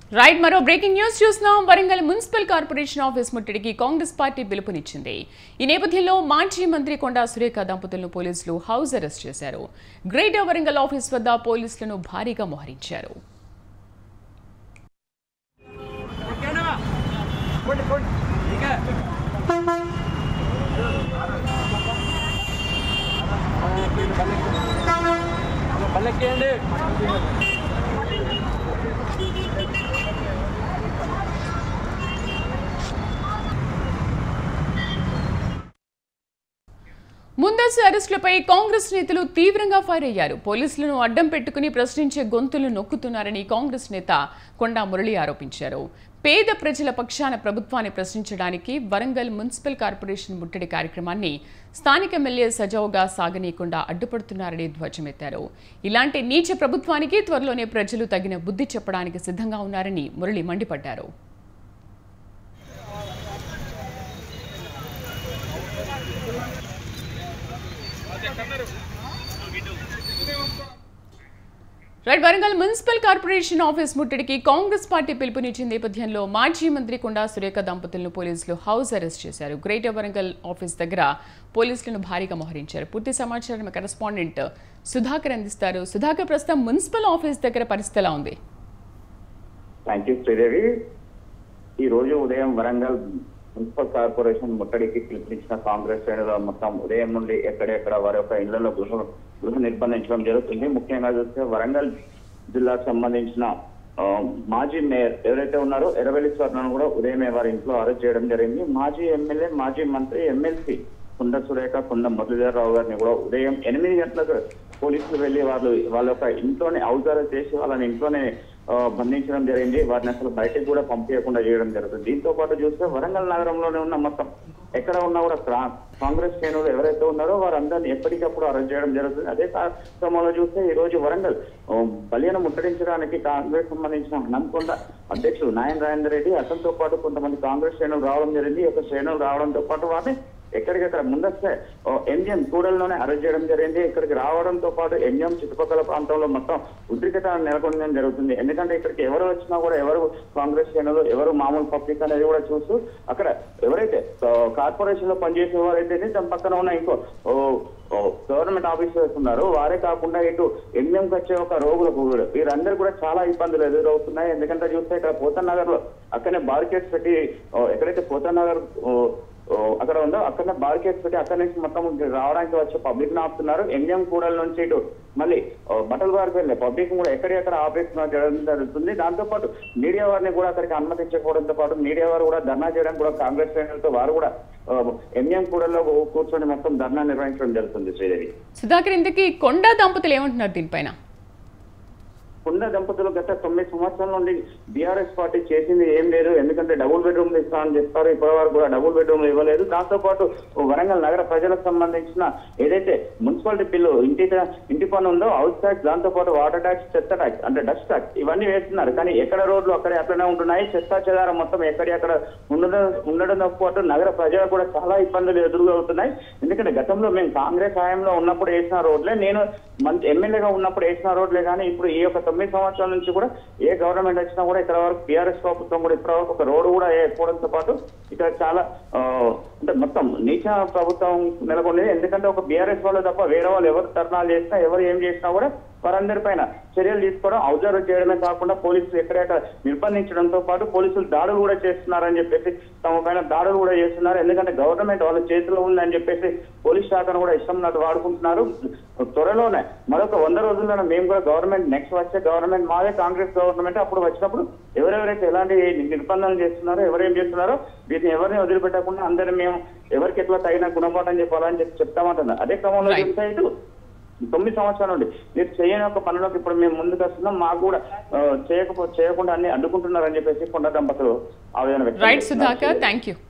Right మరో breaking news చూస్తున్నాం Warangal municipal corporation office ముట్టడికి కాంగ్రెస్ పార్టీ పిలుపునిచ్చింది ఈ నేపథ్యంలో మాజీ మంత్రి కొండా సురేఖ దంపతులను పోలీసులు హౌస్ అరెస్ట్ చేశారు గ్రేటర్ వరంగల్ ఆఫీస్ వద్ద పోలీసులను భారీగా మోహరించారు పల్లెక్కేయండి ముందస్తు అరెస్టులపై కాంగ్రెస్ నేతలు తీవ్రంగా ఫైర్ అయ్యారు పోలీసులను అడ్డం పెట్టుకుని ప్రశ్నించే గొంతులు నొక్కుతున్నారని కాంగ్రెస్ నేత కొండా మురళి ఆరోపించారు పేద ప్రజల పక్షాన ప్రభుత్వాన్ని ప్రశ్నించడానికి వరంగల్ మున్సిపల్ కార్పొరేషన్ ముట్టడి కార్యక్రమాన్ని స్థానిక ఎమ్మెల్యే సజావుగా సాగనీయకుండా అడ్డుపడుతున్నారని ధ్వజమెత్తారు ఇలాంటి నీచ ప్రభుత్వానికి త్వరలోనే ప్రజలు తగిన బుద్ధి చెప్పడానికి సిద్ధంగా ఉన్నారని మురళి మండిపడ్డారు right Warangal municipal corporation office ముట్టడికి కాంగ్రెస్ పార్టీ పిలుపునిచ్చిన నేపథ్యంలో మాజీ మంత్రి కొండా సురేఖ దంపతులను పోలీసులు హౌస్ అరెస్ట్ చేశారు గ్రేటర్ వరంగల్ ఆఫీస్ దగ్గర పోలీసులను భారీగా మోహరించారు పూర్తి సమాచారం మా కరెస్పాండెంట్ సుధాకర్ అందిస్తారు సుధాకర్ ప్రస్తుతం మున్సిపల్ ఆఫీస్ దగ్గర పరిస్థితి ఎలా ఉంది థ్యాంక్ యూ శ్రీదేవి ఈ రోజు ఉదయం వరంగల్ మున్సిపల్ కార్పొరేషన్ ముట్టడికి పిలుపునిచ్చిన కాంగ్రెస్ శ్రేణులు మొత్తం ఉదయం నుండి ఎక్కడెక్కడ వారి యొక్క ఇళ్లలో గృహ గృహ నిర్బంధించడం జరుగుతుంది ముఖ్యంగా చూస్తే వరంగల్ జిల్లాకు సంబంధించిన ఆ, మాజీ మేయర్ ఎవరైతే ఉన్నారో ఎర్రవెల్లి స్వర్ణను కూడా ఉదయమే వారి ఇంట్లో అరెస్ట్ చేయడం జరిగింది మాజీ ఎమ్మెల్యే మాజీ మంత్రి ఎమ్మెల్సీ కుండ సురేఖ కుండ మురళీధరరావు గారిని కూడా ఉదయం ఎనిమిది గంటలకు పోలీసులు వెళ్లి వాళ్ళు వాళ్ళ యొక్క ఇంట్లోనే హౌస్ అరెస్ట్ చేసి వాళ్ళని ఇంట్లోనే ఆ, బంధించడం జరిగింది వారిని అసలు బయటకు కూడా పంపించకుండా చేయడం జరుగుతుంది దీంతో పాటు చూస్తే వరంగల్ నగరంలోనే ఉన్న మొత్తం ఎక్కడ ఉన్నా కూడా కా- కాంగ్రెస్ శ్రేణులు ఎవరైతే ఉన్నారో వారందరినీ ఎప్పటికప్పుడు అరెస్ట్ చేయడం జరుగుతుంది అదే కార్యక్రమంలో చూస్తే ఈ రోజు వరంగల్ ఆ, బలియను ముట్టడించడానికి కాంగ్రెస్ సంబంధించిన హనంకొండ అధ్యక్షుడు నాయన్ రాజేందర్ రెడ్డి అతనితో పాటు కొంతమంది కాంగ్రెస్ శ్రేణులు రావడం జరిగింది ఈ యొక్క శ్రేణులు రావడంతో పాటు వారిని ఎక్కడికక్కడ ముందస్తే ఎంజిఎం కూడల్లోనే అరెస్ట్ చేయడం జరిగింది ఇక్కడికి రావడంతో పాటు ఎంజిఎం చుట్టుపక్కల ప్రాంతంలో మొత్తం ఉద్రిక్తత నెలకొనడం జరుగుతుంది ఎందుకంటే ఇక్కడికి ఎవరు వచ్చినా కూడా ఎవరు కాంగ్రెస్ శ్రేణులు ఎవరు మామూలు పబ్లిక్ అనేది కూడా చూస్తూ అక్కడ ఎవరైతే కార్పొరేషన్ లో పనిచేసే వారైతే దాని పక్కన ఉన్న ఇంకో ఓ, ఓ, గవర్నమెంట్ ఆఫీసర్స్ ఉన్నారు వారే కాకుండా ఇటు ఎంఎంకి వచ్చే ఒక రోగులకు కూడా వీరందరూ కూడా చాలా ఇబ్బందులు ఎదురవుతున్నాయి ఎందుకంటే చూస్తే ఇక్కడ పోతన్ నగర్ లో అక్కడనే బార్కెట్స్ పెట్టి ఓ, ఎక్కడైతే పోతన్ నగర్ ఓ, ఓ, అక్కడ ఉందో అక్కడ బార్కెట్స్ పెట్టి అక్కడ నుంచి మొత్తం రావడానికి వచ్చే పబ్లిక్ ని ఆపుతున్నారు ఎంఎం కూడల నుంచి ఇటు మళ్ళీ ఓ, బట్టల వారికి వెళ్ళే పబ్లిక్ కూడా ఎక్కడెక్కడ ఆపేస్తున్నారు జరగడం జరుగుతుంది దాంతో పాటు మీడియా వారిని కూడా అక్కడికి అనుమతించకపోవడంతో పాటు మీడియా వారు కూడా ధర్నా చేయడానికి కూడా కాంగ్రెస్ శ్రేణులతో వారు కూడా ఎంఎం కూడల్లో కూర్చొని మొత్తం ధర్నా నిర్వహించడం జరుగుతుంది శ్రీదేవి సుధాకర్ ఇంతకీ కొండా దంపతులు ఏమంటున్నారు దీనిపైన కుండ దంపతులు గత తొమ్మిది సంవత్సరాల నుండి బీఆర్ఎస్ పార్టీ చేసింది ఏం లేదు ఎందుకంటే డబుల్ బెడ్రూమ్ ఇస్తామని చెప్తారు ఇప్పటి వరకు కూడా డబుల్ బెడ్రూమ్ ఇవ్వలేదు దాంతో పాటు వరంగల్ నగర ప్రజలకు సంబంధించిన ఏదైతే మున్సిపాలిటీ బిల్లు ఇంటి ఇంటి పన్ను ఉందో హౌస్ ట్యాక్స్ దాంతో పాటు వాటర్ ట్యాక్స్ చెత్త ట్యాక్స్ అంటే డస్ట్ ట్యాక్స్ ఇవన్నీ వేస్తున్నారు కానీ ఎక్కడ రోడ్లు అక్కడే అట్లనే ఉంటున్నాయి చెత్త చెదారం మొత్తం ఎక్కడెక్కడ ఉండడం ఉండడంతో పాటు నగర ప్రజలకు కూడా చాలా ఇబ్బందులు ఎదురవుతున్నాయి ఎందుకంటే గతంలో మేము కాంగ్రెస్ హయాంలో ఉన్నప్పుడు వేసిన రోడ్లే నేను మంత్రి ఎమ్మెల్యేగా ఉన్నప్పుడు వేసిన రోడ్లే కానీ ఇప్పుడు ఈ యొక్క తొమ్మిది సంవత్సరాల నుంచి కూడా ఏ గవర్నమెంట్ వచ్చినా కూడా ఇక్కడ వరకు బీఆర్ఎస్ ప్రభుత్వం కూడా ఇప్పటి వరకు ఒక రోడ్డు కూడా వేయకపోవడంతో పాటు ఇక్కడ చాలా ఆ, అంటే మొత్తం నీచ ప్రభుత్వం నెలకొంది ఎందుకంటే ఒక బీఆర్ఎస్ వాళ్ళు తప్ప వేరే వాళ్ళు ఎవరు ధర్నాలు చేసినా ఎవరు ఏం చేసినా కూడా వారందరి పైన చర్యలు తీసుకోవడం అబ్జర్వ్ చేయడమే కాకుండా పోలీసులు ఎక్కడెక్కడ నిర్బంధించడంతో పాటు పోలీసులు దాడులు కూడా చేస్తున్నారని చెప్పేసి తమ పైన దాడులు కూడా చేస్తున్నారు ఎందుకంటే గవర్నమెంట్ వాళ్ళ చేతిలో ఉందని చెప్పేసి పోలీస్ శాఖను కూడా ఇష్టం ఉన్నట్టు వాడుకుంటున్నారు త్వరలోనే మరొక వంద రోజుల్లోనే మేము కూడా గవర్నమెంట్ నెక్స్ట్ వచ్చే గవర్నమెంట్ మాదే కాంగ్రెస్ గవర్నమెంట్ అప్పుడు వచ్చినప్పుడు ఎవరెవరైతే ఎలాంటి నిర్బంధాలు చేస్తున్నారో ఎవరేం చేస్తున్నారో వీటిని ఎవరిని వదిలిపెట్టకుండా అందరం మేము ఎవరికి ఎట్లా తగిన గుణపాఠం చెప్పాలని చెప్పి చెప్తామంటున్నారు అదే క్రమంలో Right. చూస్తే ఇటు తొమ్మిది సంవత్సరాల నుండి మీరు చేయని ఒక పనులకు ఇప్పుడు మేము ముందుకు వస్తున్నాం మాకు కూడా ఆ, చేయకపో చేయకుండా అన్ని అడ్డుకుంటున్నారని చెప్పేసి కొండ దంపతులు ఆవేదన వ్యక్తం రైట్ చేస్తున్నారు. Sudhakar thank you